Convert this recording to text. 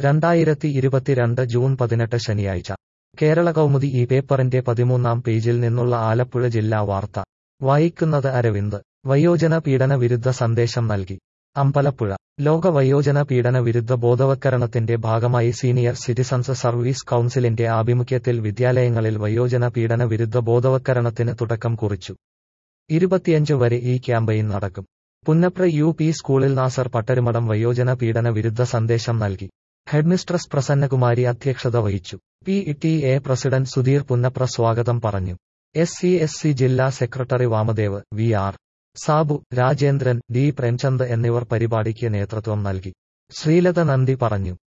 രണ്ടായിരത്തി ഇരുപത്തിരണ്ട് ജൂൺ പതിനെട്ട് ശനിയാഴ്ച കേരള കൗമുദി ഈ പേപ്പറിന്റെ പതിമൂന്നാം പേജിൽ നിന്നുള്ള ആലപ്പുഴ ജില്ലാ വാർത്ത വായിക്കുന്നത് അരവിന്ദ് വയോജന പീഡന വിരുദ്ധ സന്ദേശം നൽകി അമ്പലപ്പുഴ ലോക വയോജന പീഡന വിരുദ്ധ ബോധവത്കരണത്തിന്റെ ഭാഗമായി സീനിയർ സിറ്റിസൺസ് സർവീസ് കൗൺസിലിന്റെ ആഭിമുഖ്യത്തിൽ വിദ്യാലയങ്ങളിൽ വയോജന പീഡന വിരുദ്ധ ബോധവത്കരണത്തിന് തുടക്കം കുറിച്ചു ഇരുപത്തിയഞ്ച് വരെ ഈ ക്യാമ്പയിൻ നടക്കും പുന്നപ്ര യു പി സ്കൂളിൽ നാസർ പട്ടരുമടം വയോജന പീഡന വിരുദ്ധ സന്ദേശം നൽകി ഹെഡ്മിസ്ട്രസ് പ്രസന്നകുമാരി അധ്യക്ഷത വഹിച്ചു P T A president Sudheer Punnapra സ്വാഗതം പറഞ്ഞു എസ് സി എസ് സി ജില്ലാ secretary Vamadev V R Sabu Rajendran D Premchand എന്നിവർ പരിപാടിക്ക് നേതൃത്വം നൽകി ശ്രീലത നന്ദി പറഞ്ഞു